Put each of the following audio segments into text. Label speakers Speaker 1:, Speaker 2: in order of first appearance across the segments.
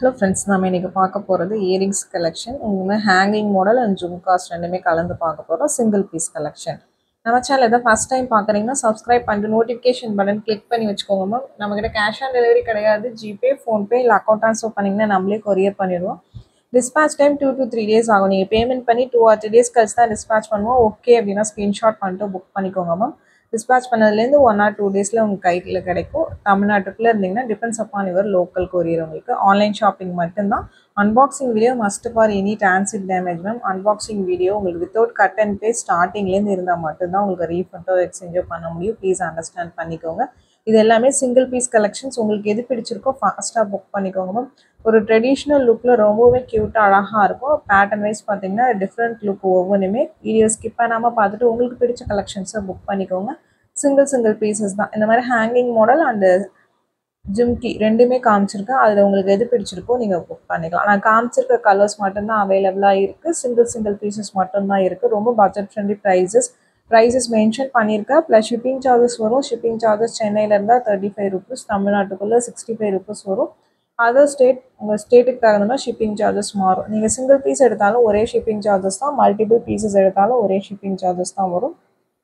Speaker 1: hello friends நம்ம இன்றைக்கி பார்க்க போகிறது இயரிங்ஸ் கலெக்ஷன் உங்களுமே ஹேங்கிங் மாடல் அண்ட் ஜும்காஸ் ரெண்டுமே கலந்து பார்க்க போகிறோம் சிங்கிள் பீஸ் கலெக்ஷன் நம்ம சேனல் எதாவது ஃபஸ்ட் டைம் பார்க்குறீங்கன்னா சப்ஸ்கிரைப் பண்ணிட்டு நோட்டிஃபிகேஷன் பட்டன் கிளிக் பண்ணி வச்சுக்கோங்க மேம் நம்மக்கிட்ட கேஷ் ஆன் டெலிவரி கிடையாது ஜிபே ஃபோன்பே இல்லை அக்கௌண்ட் ட்ரான்ஸ்ஃபர் பண்ணிங்கன்னா நம்மளே கொரியர் பண்ணிடுவோம் dispatch time two to three days ஆகும் நீங்கள் பேமெண்ட் பண்ணி டூ ஆர் த்ரீ டேஸ் கழிச்சு தான் டிஸ்பேச் பண்ணுவோம் ஓகே அப்படின்னா ஸ்க்ரீன்ஷாட் பண்ணிட்டு புக் பண்ணிக்கோங்க மேம் டிஸ்பேச் பண்ணதுலேருந்து ஒன் ஆர் டூ டேஸில் உங்கள் கையில் கிடைக்கும் தமிழ்நாட்டுக்குள்ளே இருந்தீங்கன்னா depends upon your local courier உங்களுக்கு ஆன்லைன் ஷாப்பிங் மட்டும்தான் unboxing video must for any transit damage ma'am unboxing video உங்களுக்கு வித்தவுட் கட் அண்ட் பே ஸ்டார்டிங்லேருந்து இருந்தால் மட்டும்தான் உங்களுக்கு ரீஃபண்டோ எக்ஸ்சேஞ்சோ பண்ண முடியும் ப்ளீஸ் அண்டர்ஸ்டாண்ட் பண்ணிக்கோங்க இது எல்லாமே சிங்கிள் பீஸ் கலெக்ஷன்ஸ் உங்களுக்கு எது பிடிச்சிருக்கோ ஃபாஸ்ட்டாக புக் பண்ணிக்கோங்க மேம் ஒரு ட்ரெடிஷ்னல் லுக்கில் ரொம்பவே க்யூட்டாக அழகாக இருக்கும் பேட்டர்ன் வைஸ் பார்த்தீங்கன்னா டிஃப்ரெண்ட் லுக் ஒவ்வொன்றுமே வீடியோ ஸ்கிப் பண்ணாமல் பார்த்துட்டு உங்களுக்கு பிடிச்ச கலெக்ஷன்ஸை புக் பண்ணிக்கோங்க சிங்கிள் சிங்கிள் பீசஸ் தான் இந்த மாதிரி ஹேங்கிங் மாடல் அண்டு ஜிம்கி ரெண்டுமே காமிச்சிருக்கேன் அதில் உங்களுக்கு எது பிடிச்சிருக்கோ நீங்கள் புக் பண்ணிக்கலாம் நான் காமிச்சிருக்க கலர்ஸ் மட்டும்தான் அவைலபிளாக இருக்குது சிங்கிள் சிங்கிள் பீசஸ் மட்டும்தான் இருக்குது ரொம்ப budget friendly prices prices mention பண்ணியிருக்கேன் ப்ளஸ் ஷிப்பிங் சார்ஜஸ் வரும் ஷிப்பிங் சார்ஜஸ் சென்னையில் இருந்தால் தேர்ட்டி ஃபைவ் ருபீஸ் தமிழ்நாட்டுக்குள்ளே சிக்ஸ்டி ஃபைவ் ருபீஸ் வரும் அதர் ஸ்டேட் உங்கள் ஸ்டேட்டுக்கு தகுந்த ஷிப்பிங் சார்ஜஸ் மாறும் நீங்கள் சிங்கிள் பீஸ் எடுத்தாலும் ஒரே ஷிப்பிங் சார்ஜஸ் தான் மல்டிபிள் பீசஸ் எடுத்தாலும் ஒரே ஷிப்பிங் சார்ஜஸ் தான் வரும்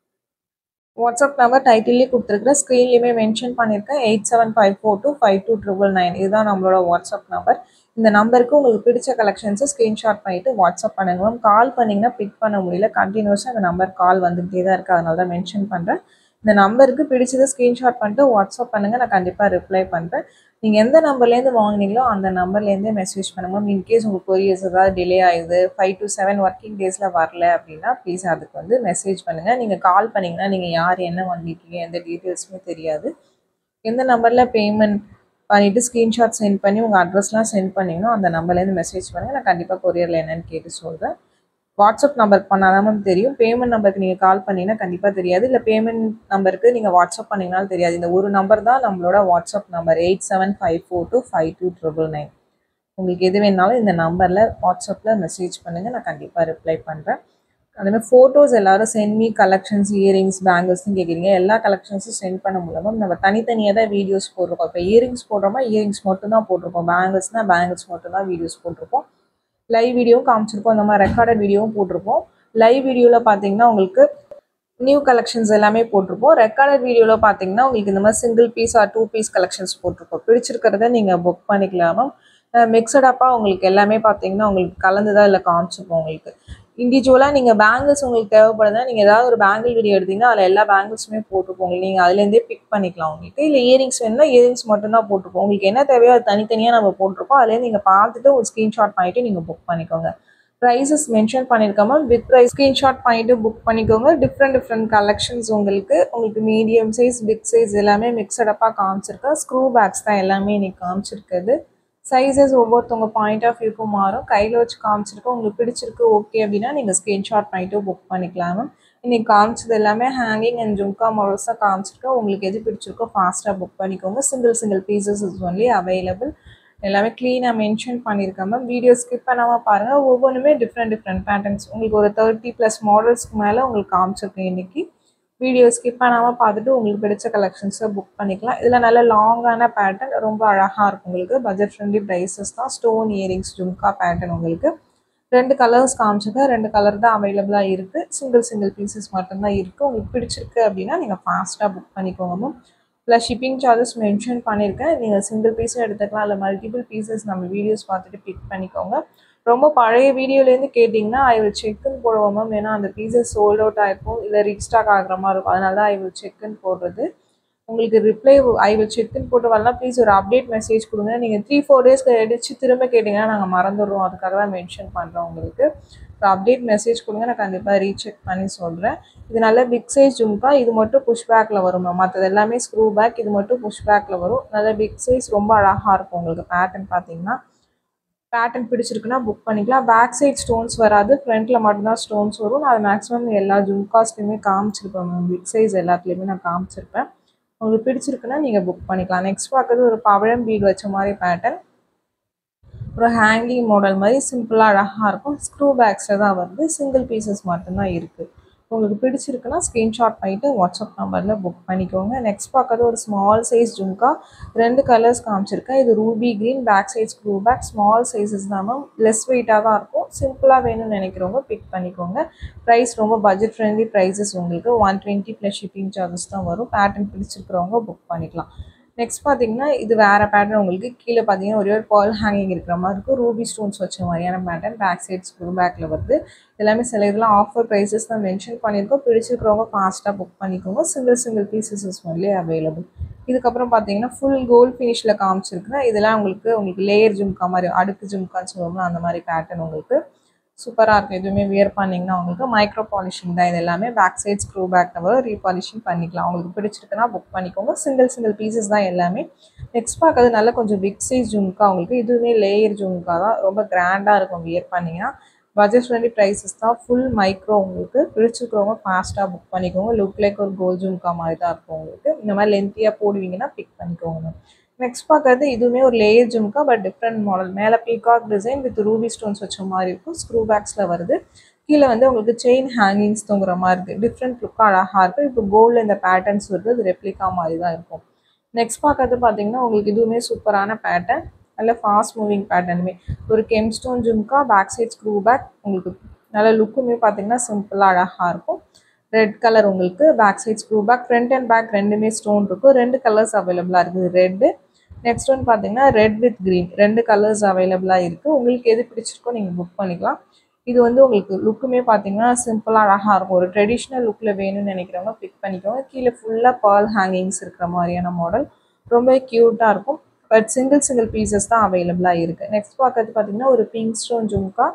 Speaker 1: வாட்ஸ்அப் நம்பர் டைட்டிலே கொடுத்துருக்குறேன் ஸ்க்ரீன்லேயுமே மென்ஷன் பண்ணியிருக்கேன் eight seven five four two five two triple nine இதுதான் நம்மளோட வாட்ஸ்அப் நம்பர் இந்த நம்பருக்கு உங்களுக்கு பிடிச்ச கலெக்ஷன்ஸை ஸ்க்ரீன்ஷாட் பண்ணிவிட்டு வாட்ஸ்அப் பண்ணுங்க மேம் கால் பண்ணிங்கன்னா பிக் பண்ண முடியல கண்டினியூஸாக அந்த நம்பர் கால் வந்துகிட்டே தான் இருக்குது அதனால தான் மென்ஷன் பண்ணுறேன் இந்த நம்பருக்கு பிடிச்சதை ஸ்க்ரீன்ஷாட் பண்ணிட்டு வாட்ஸ்அப் பண்ணுங்கள் நான் கண்டிப்பாக ரிப்ளை பண்ணுறேன் நீங்கள் எந்த நம்பர்லேருந்து வாங்கினீங்களோ அந்த நம்பர்லேருந்தே மெசேஜ் பண்ணுங்க மேம் இன்கேஸ் உங்கள் கொரியர்ஸ் ஏதாவது டிலே ஆகுது ஃபைவ் டு செவன் ஒர்க்கிங் டேஸில் வரல அப்படின்னா ப்ளீஸ் அதுக்கு வந்து மெசேஜ் பண்ணுங்கள் நீங்கள் கால் பண்ணிங்கன்னா நீங்கள் யார் என்ன வாங்கியிருக்கீங்க எந்த டீட்டெயில்ஸுமே தெரியாது எந்த நம்பரில் பேமெண்ட் பண்ணிவிட்டு ஸ்க்ரீன்ஷாட் சென்ட் பண்ணி உங்கள் அட்ரஸ்லாம் சென்ட் பண்ணிங்கன்னா அந்த நம்பர்லேருந்து மெசேஜ் பண்ணுங்கள் நான் கண்டிப்பாக கொரியரில் என்னென்னு கேட்டு சொல்கிறேன் வாட்ஸ்அப் நம்பருக்கு பண்ணாதான் மேம் தெரியும் பேமெண்ட் நம்பருக்கு நீங்கள் கால் பண்ணிங்கன்னா கண்டிப்பாக தெரியாது இல்லை பேமெண்ட் நம்பருக்கு நீங்கள் வாட்ஸ்அப் பண்ணிங்கனாலும் தெரியாது இந்த ஒரு நம்பர் தான் நம்மளோட WhatsApp number eight seven five four two five two triple nine உங்களுக்கு எது வேணாலும் இந்த நம்பரில் வாட்ஸ்அப்பில் மெசேஜ் பண்ணுங்கள் நான் கண்டிப்பாக ரிப்ளை பண்ணுறேன் அதேமாதிரி ஃபோட்டோஸ் எல்லோரும் சென்ட் மீ கலெக்ஷன்ஸ் இயரிங்ஸ் பேங்கிள்ஸ்னு கேட்குறீங்க எல்லா கலெக்ஷன்ஸும் சென்ட் பண்ண முடியல நம்ம தனித்தனியாக தான் வீடியோஸ் போட்டிருக்கோம் இப்போ இயரிங்ஸ் போடுறோமா இயரிங்ஸ் மட்டும் தான் போட்டிருக்கோம் பேங்கிள்ஸ்னால் பேங்கிள்ஸ் மட்டும் தான் வீடியோஸ் போட்டிருக்கோம் லைவ் வீடியோவும் காமிச்சிருப்போம் இந்த மாதிரி ரெக்கார்டட் வீடியோவும் போட்டிருப்போம் லைவ் வீடியோவில் பார்த்தீங்கன்னா உங்களுக்கு நியூ கலெக்ஷன்ஸ் எல்லாமே போட்டிருப்போம் ரெக்கார்டட் வீடியோவில் பார்த்தீங்கன்னா உங்களுக்கு இந்த மாதிரி single piece or two piece collections போட்டிருப்போம் பிடிச்சிருக்கிறத நீங்கள் புக் பண்ணிக்கலாமா மிக்சடப்பாக உங்களுக்கு எல்லாமே பார்த்தீங்கன்னா உங்களுக்கு கலந்து தான் இல்லை காமிச்சிருப்போம் உங்களுக்கு இண்டிவிஜுவலாக நீங்கள் பேங்கிள்ஸ் உங்களுக்கு தேவைப்படுதுன்னா நீங்கள் ஏதாவது ஒரு பேங்கிள் வீடியோ எடுத்தீங்கன்னா அதில் எல்லா பேங்கிள்ஸுமே போட்டுப்போம் நீங்கள் அதுலேருந்தே பிக் பண்ணிக்கலாம் உங்களுக்கு இல்லை இயரிங்ஸ் வேணும்னா இயரிங்ஸ் மட்டும்தான் போட்டுப்போம் உங்களுக்கு என்ன தேவையோ அது தனித்தனியாக நம்ம போட்டிருப்போம் அதுலேருந்து நீங்கள் பார்த்துட்டு ஒரு ஸ்க்ரீன்ஷாட் பண்ணிவிட்டு நீங்கள் புக் பண்ணிக்கோங்க ப்ரைஸஸ் மென்ஷன் பண்ணியிருக்காம வித் ப்ரைஸ் ஸ்க்ரீன்ஷாட் பண்ணிவிட்டு புக் பண்ணிக்கோங்க டிஃப்ரெண்ட் டிஃப்ரெண்ட் கலெக்ஷன்ஸ் உங்களுக்கு உங்களுக்கு மீடியம் சைஸ் பிக் சைஸ் எல்லாமே மிக்சடப்பாக காமிச்சிருக்கேன் ஸ்க்ரூ பேக்ஸ் தான் எல்லாமே இன்னைக்கு காமிச்சிருக்குது சைஸஸ் ஒவ்வொருத்தவங்க பாயிண்ட் ஆஃப் வியூக்கும் மாறும் கையில் வச்சு காமிச்சிருக்கோம் உங்களுக்கு பிடிச்சிருக்கு ஓகே அப்படின்னா நீங்கள் ஸ்க்ரீன்ஷாட் பண்ணிவிட்டு புக் பண்ணிக்கலாம் மேம் இன்றைக்கி காமிச்சது எல்லாமே ஹேங்கிங் அண்ட் ஜும்கா மாடல்ஸ் தான் காமிச்சிருக்கோம் உங்களுக்கு எது பிடிச்சிருக்கோ ஃபாஸ்ட்டாக புக் பண்ணிக்கோங்க single single pieces is only available எல்லாமே க்ளீனாக மென்ஷன் பண்ணியிருக்கேன் மேம் வீடியோ ஸ்கிப் பண்ணாமல் பாருங்கள் ஒவ்வொன்றுமே டிஃப்ரெண்ட் டிஃப்ரெண்ட் பேட்டர்ன்ஸ் உங்களுக்கு ஒரு தேர்ட்டி ப்ளஸ் மாடல்ஸ்க்கு மேலே உங்களுக்கு காமிச்சிருக்கேன் இன்றைக்கி வீடியோ ஸ்கிப் பண்ணாமல் பார்த்துட்டு உங்களுக்கு பிடிச்ச கலெக்ஷன்ஸை புக் பண்ணிக்கலாம் இதில் நல்ல லாங்கான பேட்டர்ன் ரொம்ப அழகாக இருக்கும் உங்களுக்கு பட்ஜெட் ஃப்ரெண்ட்லி ப்ரைஸஸ் தான் ஸ்டோன் இயரிங்ஸ் ஜும்கா பேட்டர்ன் உங்களுக்கு ரெண்டு கலர்ஸ் காமிச்சிருக்கேன் ரெண்டு கலர் தான் அவைலபிளாக இருக்குது சிங்கிள் சிங்கிள் பீசஸ் மட்டும்தான் இருக்குது உங்களுக்கு பிடிச்சிருக்கு அப்படின்னா நீங்கள் ஃபாஸ்ட்டாக புக் பண்ணிக்கோங்க ma'am plus shipping charges mention பண்ணியிருக்கேன் நீங்கள் சிங்கிள் பீஸும் எடுத்துக்கலாம் இல்லை மல்டிபிள் பீசஸ் நம்ம வீடியோஸ் பார்த்துட்டு பிக் பண்ணிக்கோங்க ரொம்ப பழைய வீடியோலேருந்து கேட்டிங்கன்னா ஐ வில் செக்குன்னு போடுவோம் மேம் ஏன்னா அந்த பீசஸ் சோல்ட் அவுட் ஆகிருக்கும் இல்லை ரீஸ்டாக் ஆகிற மாதிரி இருக்கும் அதனால தான் ஐ வில் செக்குன்னு போடுறது உங்களுக்கு ரிப்ளை ஐ வில் செக்குன்னு போட்டு வரலாம் ப்ளீஸ் ஒரு அப்டேட் மெசேஜ் கொடுங்க நீங்கள் த்ரீ ஃபோர் டேஸ்க்கு அடிச்சு திரும்ப கேட்டிங்கன்னா நாங்கள் மறந்துடுறோம் அதுக்காக தான் மென்ஷன் பண்ணுறோம் உங்களுக்கு ஒரு அப்டேட் மெசேஜ் கொடுங்க நான் கண்டிப்பாக ரீசெக் பண்ணி சொல்கிறேன் இது நல்ல பிக் சைஸ் ஜும்கா இது மட்டும் புஷ் பேக்கில் வரும் மற்றது எல்லாமே ஸ்க்ரூ பேக் இது மட்டும் புஷ் பேக்கில் வரும் நல்ல பிக் சைஸ் ரொம்ப அழகாக இருக்கும் உங்களுக்கு பேட்டர்ன் பார்த்தீங்கன்னா பேட்டர்ன் பிடிச்சிருக்குன்னா புக் பண்ணிக்கலாம் பேக் சைட் ஸ்டோன்ஸ் வராது ஃப்ரண்ட்டில் மட்டும்தான் ஸ்டோன்ஸ் வரும் நான் மேக்ஸிமம் எல்லா ஜும்காஸ்லையுமே காமிச்சிருப்பேன் மேம் பிக் சைஸ் எல்லாத்துலேயுமே நான் காமிச்சிருப்பேன் உங்களுக்கு பிடிச்சிருக்குன்னா நீங்கள் புக் பண்ணிக்கலாம் நெக்ஸ்ட் பார்க்குறது ஒரு பவழம் பீட் வச்ச மாதிரி பேட்டர்ன் ஒரு ஹேங்கிங் மாடல் மாதிரி சிம்பிளாக அழகாக இருக்கும் ஸ்க்ரூ பேக்ஸில் தான் வருது சிங்கிள் பீசஸ் மட்டும்தான் இருக்குது உங்களுக்கு பிடிச்சிருக்குன்னா ஸ்க்ரீன்ஷாட் பண்ணிவிட்டு வாட்ஸ்அப் நம்பரில் புக் பண்ணிக்கோங்க நெக்ஸ்ட் பார்க்கறது ஒரு ஸ்மால் சைஸ் ஜும்கா ரெண்டு கலர்ஸ் காமிச்சிருக்கேன் இது ruby green back side screw back small sizes தான் மேம் லெஸ் வெயிட்டாக தான் இருக்கும் சிம்பிளாக வேணும்னு நினைக்கிறவங்க பிக் பண்ணிக்கோங்க ப்ரைஸ் ரொம்ப பட்ஜெட் ஃப்ரெண்ட்லி ப்ரைஸஸ் உங்களுக்கு one twenty plus shipping charges தான் வரும் பேட்டர்ன் பிடிச்சிருக்கிறவங்க புக் பண்ணிக்கலாம் நெக்ஸ்ட் பார்த்தீங்கன்னா இது வேறு பேட்டர்ன் உங்களுக்கு கீழே பார்த்தீங்கன்னா ஒரே ஒரு பால் ஹேங்கிங் இருக்கிற மாதிரி இருக்கும் ரூபி ஸ்டோன்ஸ் வச்ச மாதிரியான பேட்டர்ன் பேக் சைட் ஸ்க்ரூ பேக்கில் வருது எல்லாமே சில இதெல்லாம் ஆஃபர் ப்ரைஸஸ் தான் மென்ஷன் பண்ணியிருக்கோம் பிடிச்சிருக்கிறவங்க ஃபாஸ்ட்டாக புக் பண்ணிக்கோங்க single single pieces is only available இதுக்கப்புறம் பார்த்தீங்கன்னா ஃபுல் கோல்ட் ஃபினிஷில் காமிச்சிருக்குன்னா இதெல்லாம் உங்களுக்கு உங்களுக்கு லேயர் ஜும்கா மாதிரி அடுக்கு ஜும்கான்னு சொல்லுவோம்னா அந்த மாதிரி பேட்டர்ன் உங்களுக்கு சூப்பராக இருக்கும் எதுவுமே வியர் பண்ணிங்கன்னா உங்களுக்கு மைக்ரோ பாலிஷிங் தான் இது எல்லாமே பேக் சைட் ஸ்க்ரூ பேக் வரும் ரீபாலிஷிங் பண்ணிக்கலாம் உங்களுக்கு பிடிச்சிருக்குன்னா புக் பண்ணிக்கோங்க சிங்கிள் சிங்கிள் பீசஸ் தான் எல்லாமே நெக்ஸ்ட் பார்க்கறது நல்ல கொஞ்சம் பிக் சைஸ் ஜும்கா உங்களுக்கு இதுவுமே லேயர் ஜும்கா தான் ரொம்ப கிராண்டாக இருக்கும் வியர் பண்ணிங்கன்னா பட்ஜெட் ஃப்ரெண்ட்லி ப்ரைஸஸ் தான் ஃபுல் மைக்ரோ உங்களுக்கு பிடிச்சிருக்கிறவங்க ஃபாஸ்ட்டாக புக் பண்ணிக்கோங்க லுக் லைக் ஒரு கோல் ஜும்கா மாதிரி தான் இருக்கும் உங்களுக்கு இந்த மாதிரி லென்த்தியாக போடுவீங்கன்னா பிக் பண்ணிக்கோங்க நெக்ஸ்ட் பார்க்கறது இதுவுமே ஒரு layer jhumka but different model மேலே peacock design with ruby stones வச்ச மாதிரி இருக்கும் ஸ்க்ரூ பேக்ஸில் வருது கீழே வந்து உங்களுக்கு செயின் ஹேங்கிங்ஸ் தொங்குற மாதிரி இருக்குது டிஃப்ரெண்ட் லுக்காக அழகாக இருக்கும் இப்போ கோல்டில் இந்த பேட்டர்ன்ஸ் வருது அது ரெப்ளிகா மாதிரி தான் இருக்கும் நெக்ஸ்ட் பார்க்கறது பார்த்தீங்கன்னா உங்களுக்கு இதுவுமே சூப்பரான பேட்டர்ன் நல்ல ஃபாஸ்ட் மூவிங் பேட்டர்னுமே ஒரு gemstone jhumka back side screw back உங்களுக்கு நல்ல லுக்குமே பார்த்தீங்கன்னா சிம்பிளாக அழகாக இருக்கும் ரெட் கலர் உங்களுக்கு back side screw back front and back ரெண்டுமே ஸ்டோன் இருக்கும் ரெண்டு கலர்ஸ் அவைலபிளாக இருக்குது ரெட்டு நெக்ஸ்ட் ஒன் பார்த்தீங்கன்னா ரெட் வித் க்ரீன் ரெண்டு கலர்ஸ் அவைலபிளாக இருக்குது உங்களுக்கு எது பிடிச்சிருக்கோ நீங்கள் புக் பண்ணிக்கலாம் இது வந்து உங்களுக்கு லுக்குமே பார்த்தீங்கன்னா சிம்பிளாக அழகாக இருக்கும் ஒரு ட்ரெடிஷ்னல் லுக்கில் வேணும்னு நினைக்கிறவங்க பிக் பண்ணிக்கோங்க கீழே ஃபுல்லாக பால் ஹேங்கிங்ஸ் இருக்கிற மாதிரியான மாடல் ரொம்ப க்யூட்டாக இருக்கும் பட் சிங்கிள் சிங்கிள் பீசஸ் தான் அவைலபிளாக இருக்குது நெக்ஸ்ட் பார்க்கறது பார்த்தீங்கன்னா ஒரு பிங்க் ஸ்டோன் ஜும்கா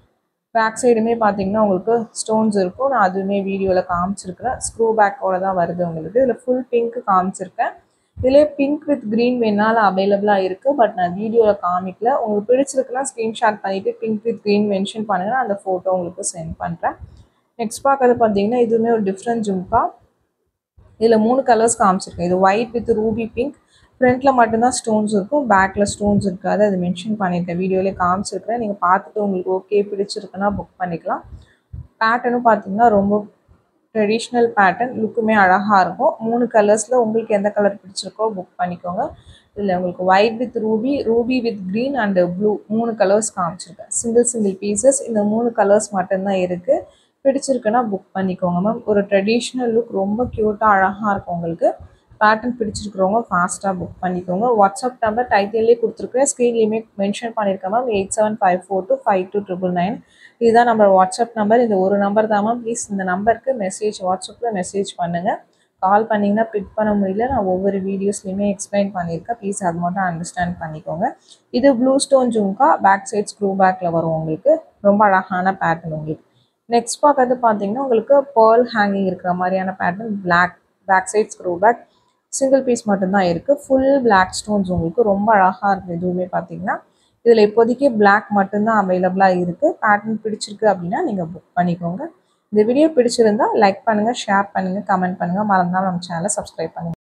Speaker 1: பேக் சைடுமே பார்த்தீங்கன்னா உங்களுக்கு ஸ்டோன்ஸ் இருக்கும் நான் அதுவுமே வீடியோவில் காமிச்சிருக்கிறேன் ஸ்க்ரூ பேக்கோட தான் வருது உங்களுக்கு இதில் ஃபுல் பிங்க் காமிச்சிருக்கேன் இதிலே பிங்க் வித் க்ரீன் வேணாலும் அவைலபிளாக இருக்குது பட் நான் வீடியோவில் காமிக்கல உங்களுக்கு பிடிச்சிருக்குன்னா ஸ்க்ரீன்ஷாட் பண்ணிவிட்டு பிங்க் வித் க்ரீன் மென்ஷன் பண்ணுங்கள் அந்த ஃபோட்டோ உங்களுக்கு சென்ட் பண்ணுறேன் நெக்ஸ்ட் பார்க்கறது பார்த்தீங்கன்னா இதுவுமே ஒரு டிஃப்ரெண்ட் ஜும்கா இதில் மூணு கலர்ஸ் காமிச்சிருக்கேன் இது ஒயிட் வித் ரூபி பிங்க் ஃப்ரண்ட்டில் மட்டும்தான் ஸ்டோன்ஸ் இருக்கும் பேக்கில் ஸ்டோன்ஸ் இருக்காது அது மென்ஷன் பண்ணியிருக்கேன் வீடியோலேயே காமிச்சிருக்கிறேன் நீங்கள் பார்த்துட்டு உங்களுக்கு ஓகே பிடிச்சிருக்குன்னா புக் பண்ணிக்கலாம் பேட்டர்னும் பார்த்தீங்கன்னா ரொம்ப ட்ரெடிஷ்னல் பேட்டர்ன் லுக்குமே அழகாக இருக்கும் மூணு கலர்ஸில் உங்களுக்கு எந்த கலர் பிடிச்சிருக்கோ புக் பண்ணிக்கோங்க இதில் உங்களுக்கு white with ruby ruby with green and blue மூணு கலர்ஸ் காமிச்சிருக்கேன் சிங்கிள் சிங்கிள் பீசஸ் இந்த மூணு கலர்ஸ் மட்டும்தான் இருக்குது பிடிச்சிருக்குன்னா புக் பண்ணிக்கோங்க மேம் ஒரு ட்ரெடிஷ்னல் லுக் ரொம்ப க்யூட்டாக அழகாக இருக்கும் உங்களுக்கு பேட்டர்ன் பிடிச்சிருக்கிறவங்க ஃபாஸ்ட்டாக புக் பண்ணிக்கோங்க வாட்ஸ்அப் நம்பர் டைட்டிலே கொடுத்துருக்கேன் ஸ்க்ரீன்லேயுமே மென்ஷன் பண்ணியிருக்கேன் ma'am eight seven five four two five two triple nine இதுதான் நம்ம வாட்ஸ்அப் நம்பர் இந்த ஒரு நம்பர் தான் மேம் ப்ளீஸ் இந்த நம்பருக்கு மெசேஜ் வாட்ஸ்அப்பில் மெசேஜ் பண்ணுங்கள் கால் பண்ணிங்கன்னா பிக் பண்ண முடியல நான் ஒவ்வொரு வீடியோஸ்லையுமே எக்ஸ்பிளைன் பண்ணியிருக்கேன் ப்ளீஸ் அது மட்டும் அண்டர்ஸ்டாண்ட் பண்ணிக்கோங்க இது blue stone jhumka back side screw பேக்கில் வரும் உங்களுக்கு ரொம்ப அழகான பேட்டர்ன் உங்களுக்கு நெக்ஸ்ட் பார்க்கறது பார்த்தீங்கன்னா உங்களுக்கு பேர்ல் ஹேங்கிங் இருக்கிற மாதிரியான pattern black back side screw back single piece மட்டும்தான் இருக்குது ஃபுல் பிளாக் ஸ்டோன்ஸ் உங்களுக்கு ரொம்ப அழகாக இருக்குது எதுவுமே பார்த்தீங்கன்னா இதில் இப்போதைக்கு பிளாக் மட்டும்தான் அவைலபிளாக இருக்குது பேட்டர்ன் பிடிச்சிருக்கு அப்படின்னா நீங்கள் புக் பண்ணிக்கோங்க இந்த வீடியோ பிடிச்சிருந்தா லைக் பண்ணுங்கள் ஷேர் பண்ணுங்கள் கமெண்ட் பண்ணுங்கள் மறந்தாலும் நம்ம சேனலை சப்ஸ்கிரைப் பண்ணுங்கள்